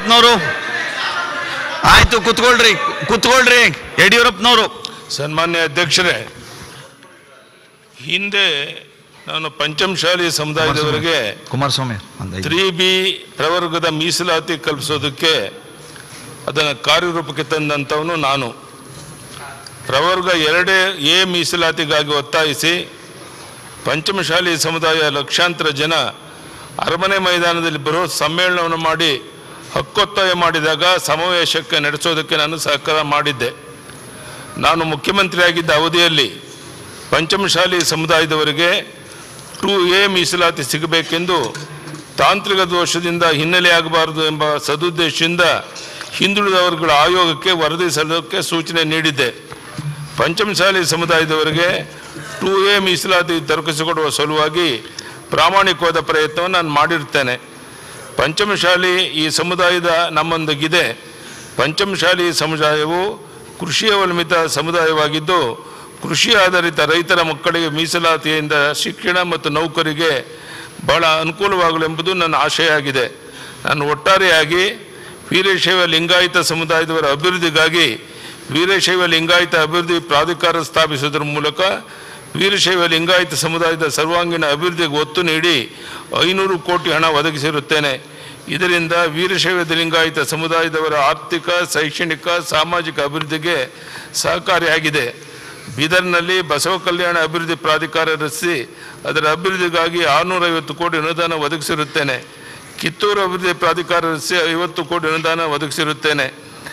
ಯಡಿಯೂರಪ್ಪನವರು ಆಯ್ತು ಕುತ್ಕೊಳ್ರಿ ಕುತ್ಕೊಳ್ರಿ ಯಡಿಯೂರಪ್ಪನವರು ಸನ್ಮಾನ್ಯ ಅಧ್ಯಕ್ಷರೇ ಹಿಂದೆ ನಾನು ಪಂಚಮಶಾಲಿ ಸಮುದಾಯದವರಿಗೆ ಕುಮಾರಸ್ವಾಮಿ ಒಂದು ತ್ರೀ ಬಿ ಪ್ರವರ್ಗದ ಮೀಸಲಾತಿ ಕಲ್ಪಿಸೋದಕ್ಕೆ ಅದನ್ನು ಕಾರ್ಯರೂಪಕ್ಕೆ ತಂದಂಥವನು ನಾನು ಪ್ರವರ್ಗ ಎರಡೇ ಎ ಮೀಸಲಾತಿಗಾಗಿ ಒತ್ತಾಯಿಸಿ ಪಂಚಮಶಾಲಿ ಸಮುದಾಯ ಲಕ್ಷಾಂತರ ಜನ ಅರಮನೆ ಮೈದಾನದಲ್ಲಿ ಬರೋ ಸಮ್ಮೇಳನವನ್ನು ಮಾಡಿ ಹಕ್ಕೊತ್ತಾಯ ಮಾಡಿದಾಗ ಸಮಾವೇಶಕ್ಕೆ ನಡೆಸೋದಕ್ಕೆ ನಾನು ಸಹಕಾರ ಮಾಡಿದ್ದೆ ನಾನು ಮುಖ್ಯಮಂತ್ರಿಯಾಗಿದ್ದ ಅವಧಿಯಲ್ಲಿ ಪಂಚಮಶಾಲಿ ಸಮುದಾಯದವರಿಗೆ ಟು ಎ ಮೀಸಲಾತಿ ಸಿಗಬೇಕೆಂದು ತಾಂತ್ರಿಕ ದೋಷದಿಂದ ಹಿನ್ನೆಲೆಯಾಗಬಾರದು ಎಂಬ ಸದುದ್ದೇಶದಿಂದ ಹಿಂದುಳಿದ ವರ್ಗಗಳ ಆಯೋಗಕ್ಕೆ ವರದಿ ಸಲ್ಲಿಸೋಕ್ಕೆ ಸೂಚನೆ ನೀಡಿದ್ದೆ ಪಂಚಮಶಾಲಿ ಸಮುದಾಯದವರಿಗೆ ಟು ಎ ಮೀಸಲಾತಿ ದೊರಕಿಸಿಕೊಡುವ ಸಲುವಾಗಿ ಪ್ರಾಮಾಣಿಕವಾದ ಪ್ರಯತ್ನವನ್ನು ನಾನು ಮಾಡಿರ್ತೇನೆ ಪಂಚಮಶಾಲಿ ಈ ಸಮುದಾಯದ ನಮ್ಮೊಂದಿಗಿದೆ ಪಂಚಮಶಾಲಿ ಸಮುದಾಯವು ಕೃಷಿ ಅವಲಂಬಿತ ಸಮುದಾಯವಾಗಿದ್ದು ಕೃಷಿ ಆಧಾರಿತ ರೈತರ ಮಕ್ಕಳಿಗೆ ಮೀಸಲಾತಿಯಿಂದ ಶಿಕ್ಷಣ ಮತ್ತು ನೌಕರಿಗೆ ಬಹಳ ಅನುಕೂಲವಾಗಲು ಎಂಬುದು ನನ್ನ ಆಶಯ ಆಗಿದೆ ನಾನು ಒಟ್ಟಾರೆಯಾಗಿ ವೀರಶೈವ ಲಿಂಗಾಯತ ಸಮುದಾಯದವರ ಅಭಿವೃದ್ಧಿಗಾಗಿ ವೀರಶೈವ ಲಿಂಗಾಯತ ಅಭಿವೃದ್ಧಿ ಪ್ರಾಧಿಕಾರ ಸ್ಥಾಪಿಸುವುದರ ಮೂಲಕ ವೀರಶೈವ ಲಿಂಗಾಯತ ಸಮುದಾಯದ ಸರ್ವಾಂಗೀಣ ಅಭಿವೃದ್ಧಿಗೆ ಒತ್ತು ನೀಡಿ ಐನೂರು ಕೋಟಿ ಹಣ ಒದಗಿಸಿರುತ್ತೇನೆ ಇದರಿಂದ ವೀರಶೈವ ಲಿಂಗಾಯತ ಸಮುದಾಯದವರ ಆರ್ಥಿಕ ಶೈಕ್ಷಣಿಕ ಸಾಮಾಜಿಕ ಅಭಿವೃದ್ಧಿಗೆ ಸಹಕಾರಿಯಾಗಿದೆ ಬೀದರ್ನಲ್ಲಿ ಬಸವ ಕಲ್ಯಾಣ ಅಭಿವೃದ್ಧಿ ಪ್ರಾಧಿಕಾರ ರಚಿಸಿ ಅದರ ಅಭಿವೃದ್ಧಿಗಾಗಿ ಆರುನೂರೈವತ್ತು ಕೋಟಿ ಅನುದಾನ ಒದಗಿಸಿರುತ್ತೇನೆ ಕಿತ್ತೂರು ಅಭಿವೃದ್ಧಿ ಪ್ರಾಧಿಕಾರ ರಚಿಸಿ ಐವತ್ತು ಕೋಟಿ ಅನುದಾನ ಒದಗಿಸಿರುತ್ತೇನೆ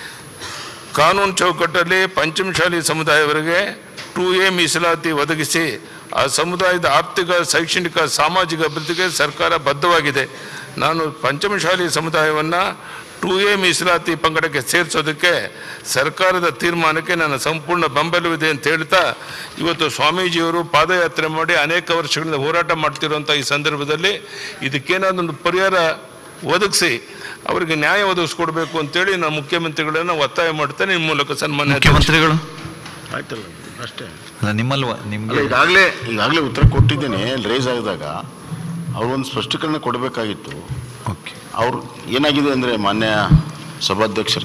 ಕಾನೂನು ಚೌಕಟ್ಟಲ್ಲಿ ಪಂಚಮಶಾಲಿ ಸಮುದಾಯವರಿಗೆ ಟು ಎ ಮೀಸಲಾತಿ ಒದಗಿಸಿ ಆ ಸಮುದಾಯದ ಆರ್ಥಿಕ ಶೈಕ್ಷಣಿಕ ಸಾಮಾಜಿಕ ಅಭಿವೃದ್ಧಿಗೆ ಸರ್ಕಾರ ಬದ್ಧವಾಗಿದೆ ನಾನು ಪಂಚಮಶಾಲಿ ಸಮುದಾಯವನ್ನು ಟು ಎ ಮೀಸಲಾತಿ ಪಂಗಡಕ್ಕೆ ಸೇರಿಸೋದಕ್ಕೆ ಸರ್ಕಾರದ ತೀರ್ಮಾನಕ್ಕೆ ನನ್ನ ಸಂಪೂರ್ಣ ಬೆಂಬಲವಿದೆ ಅಂತ ಹೇಳ್ತಾ ಇವತ್ತು ಸ್ವಾಮೀಜಿಯವರು ಪಾದಯಾತ್ರೆ ಮಾಡಿ ಅನೇಕ ವರ್ಷಗಳಿಂದ ಹೋರಾಟ ಮಾಡ್ತಿರುವಂಥ ಈ ಸಂದರ್ಭದಲ್ಲಿ ಇದಕ್ಕೇನಾದೊಂದು ಪರಿಹಾರ ಒದಗಿಸಿ ಅವರಿಗೆ ನ್ಯಾಯ ಒದಗಿಸ್ಕೊಡ್ಬೇಕು ಅಂತೇಳಿ ನಾನು ಮುಖ್ಯಮಂತ್ರಿಗಳನ್ನ ಒತ್ತಾಯ ಮಾಡ್ತೇನೆ ನಿಮ್ಮ ಮೂಲಕ ಸನ್ಮಾನ್ಯ ಅಧ್ಯಕ್ಷ. ಮುಖ್ಯಮಂತ್ರಿಗಳು ಆಯ್ತಲ್ಲ ಅಷ್ಟೇ ಅಲ್ಲ ನಿಮ್ಮಲ್ವ ಅಲ್ಲ ನಿಮ್ಗೆ ಈಗಾಗಲೇ ಈಗಾಗಲೇ ಉತ್ತರ ಕೊಟ್ಟಿದ್ದೇನೆ ರೇಸ್ ಆಗಿದಾಗ ಅವ್ರೊಂದು ಸ್ಪಷ್ಟೀಕರಣ ಕೊಡಬೇಕಾಗಿತ್ತು ಓಕೆ ಅವ್ರು ಏನಾಗಿದೆ ಅಂದರೆ ಮಾನ್ಯ ಸಭಾಧ್ಯಕ್ಷರೇ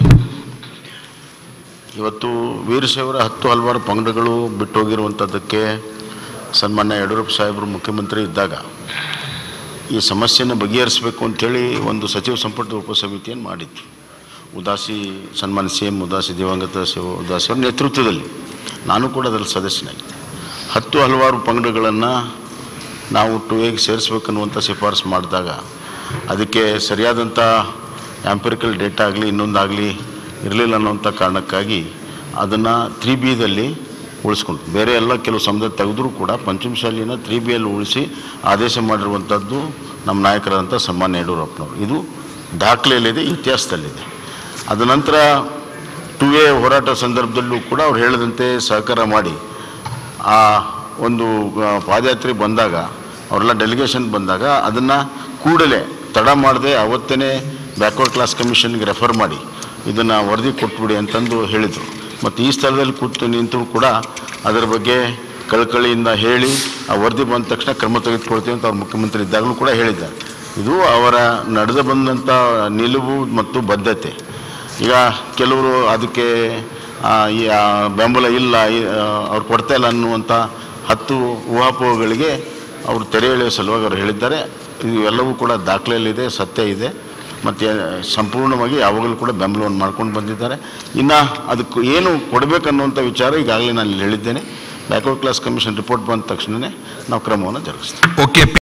ಇವತ್ತು ವೀರಶೈವರ ಹತ್ತು ಹಲವಾರು ಪಂಗಡಗಳು ಬಿಟ್ಟು ಹೋಗಿರುವಂಥದ್ದಕ್ಕೆ ಸನ್ಮಾನ್ಯ ಯಡಿಯೂರಪ್ಪ ಸಾಹೇಬರು ಮುಖ್ಯಮಂತ್ರಿ ಇದ್ದಾಗ ಈ ಸಮಸ್ಯೆಯನ್ನು ಬಗೆಹರಿಸಬೇಕು ಅಂಥೇಳಿ ಒಂದು ಸಚಿವ ಸಂಪುಟದ ಉಪಸಮಿತಿಯನ್ನು ಮಾಡಿತ್ತು ಉದಾಸಿ ಸನ್ಮಾನ್ಯ ಸಿ ಎಂ ಉದಾಸಿ ದಿವಂಗತ ಶಿವ ಉದಾಸಿ ಅವರ ನೇತೃತ್ವದಲ್ಲಿ ನಾನು ಕೂಡ ಅದರಲ್ಲಿ ಸದಸ್ಯನಾಗಿದ್ದೆ ಹತ್ತು ಹಲವಾರು ಪಂಗಡಗಳನ್ನು ನಾವು ಟು ಎಗೆ ಸೇರಿಸ್ಬೇಕನ್ನುವಂಥ ಶಿಫಾರಸು ಮಾಡಿದಾಗ ಅದಕ್ಕೆ ಸರಿಯಾದಂಥ ಆಂಪಿರಿಕಲ್ ಡೇಟಾ ಆಗಲಿ ಇನ್ನೊಂದಾಗಲಿ ಇರಲಿಲ್ಲ ಅನ್ನೋಂಥ ಕಾರಣಕ್ಕಾಗಿ ಅದನ್ನು ತ್ರೀ ಬಿದಲ್ಲಿ ಉಳಿಸ್ಕೊಂಡು ಬೇರೆ ಎಲ್ಲ ಕೆಲವು ಸಮುದಾಯ ತೆಗೆದರೂ ಕೂಡ ಪಂಚಮಶಾಲಿನ ತ್ರೀ ಬಿಯಲ್ಲಿ ಉಳಿಸಿ ಆದೇಶ ಮಾಡಿರುವಂಥದ್ದು ನಮ್ಮ ನಾಯಕರಾದಂಥ ಸನ್ಮಾನ್ಯ ಯಡಿಯೂರಪ್ಪನವರು ಇದು ದಾಖಲೆಯಲ್ಲಿದೆ ಇತಿಹಾಸದಲ್ಲಿದೆ ಅದ ನಂತರ ಟು ಎ ಹೋರಾಟ ಸಂದರ್ಭದಲ್ಲೂ ಕೂಡ ಅವ್ರು ಹೇಳಿದಂತೆ ಸಹಕಾರ ಮಾಡಿ ಆ ಒಂದು ಆ, ಪಾದಯಾತ್ರೆ ಬಂದಾಗ ಅವರೆಲ್ಲ ಡೆಲಿಗೇಷನ್ ಬಂದಾಗ ಅದನ್ನು ಕೂಡಲೇ ತಡ ಮಾಡದೆ ಅವತ್ತೇ ಬ್ಯಾಕ್ವರ್ಡ್ ಕ್ಲಾಸ್ ಕಮಿಷನ್ಗೆ ರೆಫರ್ ಮಾಡಿ ಇದನ್ನು ವರದಿ ಕೊಟ್ಬಿಡಿ ಅಂತಂದು ಹೇಳಿದರು ಮತ್ತು ಈ ಸ್ಥಳದಲ್ಲಿ ಕೂತು ನಿಂತು ಕೂಡ ಅದರ ಬಗ್ಗೆ ಕಳಕಳಿಯಿಂದ ಹೇಳಿ ಆ ವರದಿ ಬಂದ ತಕ್ಷಣ ಕ್ರಮ ತೆಗೆದುಕೊಳ್ತೀವಿ ಅಂತ ಅವ್ರು ಮುಖ್ಯಮಂತ್ರಿ ಇದ್ದಾಗಲೂ ಕೂಡ ಹೇಳಿದ್ದಾರೆ ಇದು ಅವರ ನಡೆದು ಬಂದಂಥ ನಿಲುವು ಮತ್ತು ಬದ್ಧತೆ ಈಗ ಕೆಲವರು ಅದಕ್ಕೆ ಆ, ಈ, ಆ, ಬೆಂಬಲ ಇಲ್ಲ ಈ, ಆ, ಅವ್ರು ಕೊಡ್ತಾ ಇಲ್ಲ ಅನ್ನುವಂಥ ಹತ್ತು ಊಹಾಪೋಹಗಳಿಗೆ ಅವರು ತೆರೆ ಎಳೆಯುವ ಸಲುವಾಗಿ ಅವರು ಹೇಳಿದ್ದಾರೆ ಇದು ಎಲ್ಲವೂ ಕೂಡ ದಾಖಲೆಯಲ್ಲಿದೆ ಸತ್ಯ ಇದೆ ಮತ್ತು ಸಂಪೂರ್ಣವಾಗಿ ಯಾವಾಗಲೂ ಕೂಡ ಬೆಂಬಲವನ್ನು ಮಾಡ್ಕೊಂಡು ಬಂದಿದ್ದಾರೆ ಇನ್ನು ಅದಕ್ಕೆ ಏನು ಕೊಡಬೇಕನ್ನುವಂಥ ವಿಚಾರ ಈಗಾಗಲೇ ನಾನು ಇಲ್ಲಿ ಹೇಳಿದ್ದೇನೆ ಬ್ಯಾಕ್ವರ್ಡ್ ಕ್ಲಾಸ್ ಕಮಿಷನ್ ರಿಪೋರ್ಟ್ ಬಂದ ತಕ್ಷಣವೇ ನಾವು ಕ್ರಮವನ್ನು ಜರುಗಿಸ್ತೀವಿ ಓಕೆ